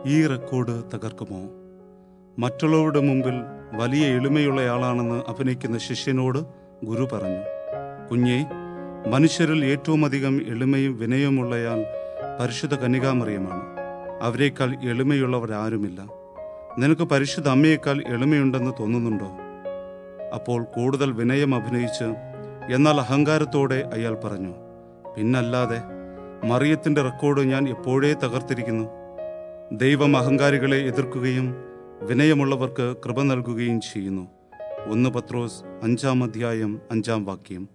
ഈ റെക്കോർഡ് തകർക്കുമോ മറ്റുള്ളവരുടെ മുമ്പിൽ വലിയ എളിമയുള്ളയാളാണെന്ന് അഭിനയിക്കുന്ന ശിഷ്യനോട് ഗുരു പറഞ്ഞു കുഞ്ഞേ മനുഷ്യരിൽ ഏറ്റവും അധികം എളിമയും വിനയമുള്ളയാൾ പരിശുദ്ധ കന്യകാമറിയമാണ് അവരെക്കാൾ എളിമയുള്ളവർ ആരുമില്ല നിനക്ക് പരിശുദ്ധ അമ്മയേക്കാൾ എളിമയുണ്ടെന്ന് തോന്നുന്നുണ്ടോ അപ്പോൾ കൂടുതൽ വിനയം അഭിനയിച്ച് എന്നാൽ അഹങ്കാരത്തോടെ അയാൾ പറഞ്ഞു പിന്നല്ലാതെ മറിയത്തിന്റെ റെക്കോർഡ് ഞാൻ എപ്പോഴേ തകർത്തിരിക്കുന്നു ദൈവം അഹങ്കാരികളെ എതിർക്കുകയും വിനയമുള്ളവർക്ക് കൃപ നൽകുകയും ചെയ്യുന്നു ഒന്ന് പത്രോസ് അഞ്ചാം അധ്യായം അഞ്ചാം വാക്യം